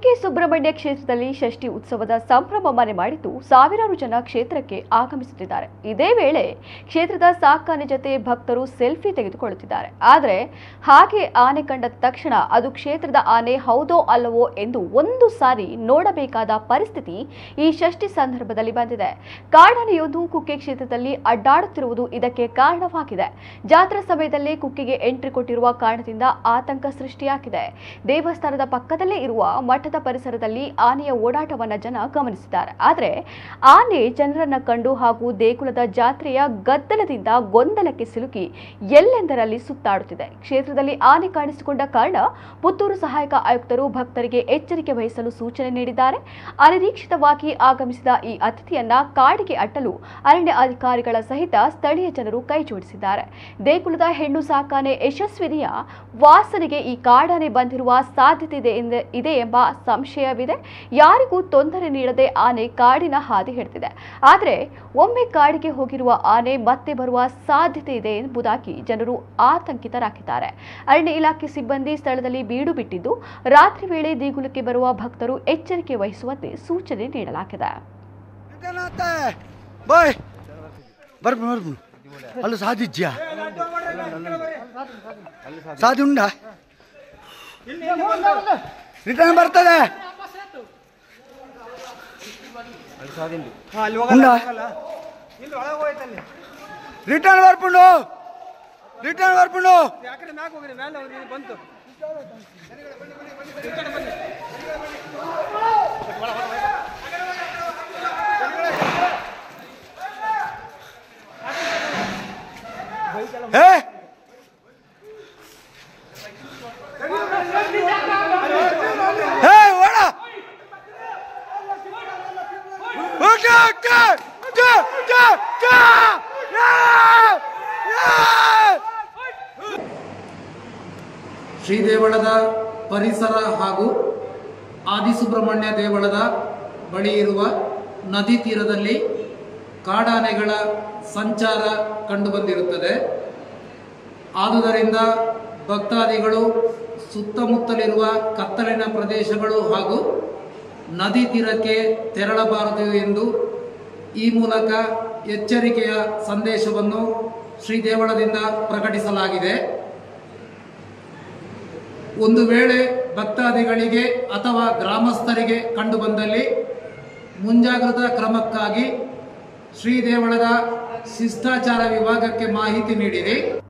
ಕುಕ್ಕೆ ಸುಬ್ರಹ್ಮಣ್ಯ ಕ್ಷೇತ್ರದಲ್ಲಿ ಷಷ್ಠಿ ಉತ್ಸವದ ಸಂಭ್ರಮ ಮನೆ ಮಾಡಿದ್ದು ಸಾವಿರಾರು ಜನ ಕ್ಷೇತ್ರಕ್ಕೆ ಆಗಮಿಸುತ್ತಿದ್ದಾರೆ ಇದೇ ವೇಳೆ ಕ್ಷೇತ್ರದ ಸಾಕಾನೆ ಜೊತೆ ಭಕ್ತರು ಸೆಲ್ಫಿ ತೆಗೆದುಕೊಳ್ಳುತ್ತಿದ್ದಾರೆ ಆದರೆ ಹಾಗೆ ಆನೆ ಕಂಡ ತಕ್ಷಣ ಅದು ಕ್ಷೇತ್ರದ ಆನೆ ಹೌದೋ ಅಲ್ಲವೋ ಎಂದು ಒಂದು ಸಾರಿ ನೋಡಬೇಕಾದ ಪರಿಸ್ಥಿತಿ ಈ ಷಷ್ಠಿ ಸಂದರ್ಭದಲ್ಲಿ ಬಂದಿದೆ ಕಾಡಾನೆಯೊಂದು ಕುಕ್ಕೆ ಕ್ಷೇತ್ರದಲ್ಲಿ ಅಡ್ಡಾಡುತ್ತಿರುವುದು ಇದಕ್ಕೆ ಕಾರಣವಾಗಿದೆ ಜಾತ್ರಾ ಸಮಯದಲ್ಲೇ ಕುಕ್ಕೆಗೆ ಎಂಟ್ರಿ ಕೊಟ್ಟಿರುವ ಕಾರಣದಿಂದ ಆತಂಕ ಸೃಷ್ಟಿಯಾಗಿದೆ ದೇವಸ್ಥಾನದ ಪಕ್ಕದಲ್ಲೇ ಇರುವ ಮಠದ ಪರಿಸರದಲ್ಲಿ ಆನೆಯ ಓಡಾಟವನ್ನ ಜನ ಗಮನಿಸಿದ್ದಾರೆ ಆದರೆ ಆನೆ ಜನರನ್ನ ಕಂಡು ಹಾಗೂ ದೇಗುಲದ ಜಾತ್ರೆಯ ಗದ್ದಲದಿಂದ ಗೊಂದಲಕ್ಕೆ ಸಿಲುಕಿ ಎಲ್ಲೆಂದರಲ್ಲಿ ಸುತ್ತಾಡುತ್ತಿದೆ ಕ್ಷೇತ್ರದಲ್ಲಿ ಆನೆ ಕಾಣಿಸಿಕೊಂಡ ಕಾರಣ ಪುತ್ತೂರು ಸಹಾಯಕ ಆಯುಕ್ತರು ಭಕ್ತರಿಗೆ ಎಚ್ಚರಿಕೆ ವಹಿಸಲು ಸೂಚನೆ ನೀಡಿದ್ದಾರೆ ಅನಿರೀಕ್ಷಿತವಾಗಿ ಆಗಮಿಸಿದ ಈ ಅತಿಥಿಯನ್ನ ಕಾಡಿಗೆ ಅಟ್ಟಲು ಅರಣ್ಯ ಅಧಿಕಾರಿಗಳ ಸಹಿತ ಸ್ಥಳೀಯ ಜನರು ಕೈ ಜೋಡಿಸಿದ್ದಾರೆ ದೇಗುಲದ ಹೆಣ್ಣು ಸಾಕಾನೆ ಯಶಸ್ವಿನಿಯ ವಾಸನೆಗೆ ಈ ಕಾಡಾನೆ ಬಂದಿರುವ ಸಾಧ್ಯತೆ ಇದೆ ಎಂದ- ಇದೆ ಎಂಬ ಸಂಶಯವಿದೆ ಯಾರಿಗೂ ತೊಂದರೆ ನೀಡದೆ ಆನೆ ಕಾಡಿನ ಹಾದಿ ಹಿಡಿದಿದೆ ಆದರೆ ಒಮ್ಮೆ ಕಾಡಿಗೆ ಹೋಗಿರುವ ಆನೆ ಮತ್ತೆ ಬರುವ ಸಾಧ್ಯತೆ ಇದೆ ಎಂಬುದಾಗಿ ಜನರು ಆತಂಕಿತರಾಗಿದ್ದಾರೆ ಅರಣ್ಯ ಇಲಾಖೆ ಸಿಬ್ಬಂದಿ ಸ್ಥಳದಲ್ಲಿ ಬೀಡು ಬಿಟ್ಟಿದ್ದು ರಾತ್ರಿ ವೇಳೆ ದೇಗುಲಕ್ಕೆ ಬರುವ ಭಕ್ತರು ಎಚ್ಚರಿಕೆ ವಹಿಸುವಂತೆ ಸೂಚನೆ ನೀಡಲಾಗಿದೆ ಏನಾಗ್ತಾ ಬಾಯ್ ಬರ್ಬು ಬರ್ಬು ಅಲ್ಲಿ ಸಾಧಿಜ್ಯ ಸಾಧಿ ಉಂಡ ರಿಟರ್ನ್ ಬರ್ತದೆ ಉಂಡ ರಿಟರ್ನ್ ಬರ್ಪುಂಡು ರಿಟರ್ನ್ ಬರ್ಪುಂಡು ಏ ಏ ಓಡ okay okay okay okay okay Shri ದೇವಳದ ಪರಿಸರ ಹಾಗೂ ಆದಿಸುಬ್ರಹ್ಮಣ್ಯ ದೇವಳದ ಬಳಿ ಇರುವ ನದಿ ತೀರದಲ್ಲಿ ಕಾಡಾನೆಗಳ ಸಂಚಾರ ಕಂಡುಬಂದಿರುತ್ತದೆ ಆದುದರಿಂದ ಭಕ್ತಾದಿಗಳು ಸುತ್ತಮುತ್ತಲಿರುವ ಕತ್ತಲಿನ ಪ್ರದೇಶಗಳು ಹಾಗೂ ನದಿ ತೀರಕ್ಕೆ ತೆರಳಬಾರದು ಎಂದು ಈ ಮೂಲಕ ಎಚ್ಚರಿಕೆಯ ಸಂದೇಶವನ್ನು ಶ್ರೀ ದೇವಳದಿಂದ ಪ್ರಕಟಿಸಲಾಗಿದೆ ಒಂದು ವೇಳೆ ಭಕ್ತಾದಿಗಳಿಗೆ ಅಥವಾ ಗ್ರಾಮಸ್ಥರಿಗೆ ಕಂಡುಬಂದಲ್ಲಿ ಮುಂಜಾಗ್ರತಾ ಕ್ರಮಕ್ಕಾಗಿ ಶ್ರೀ ದೇವಳದ ಶಿಷ್ಟಾಚಾರ ವಿಭಾಗಕ್ಕೆ ಮಾಹಿತಿ ನೀಡಿರಿ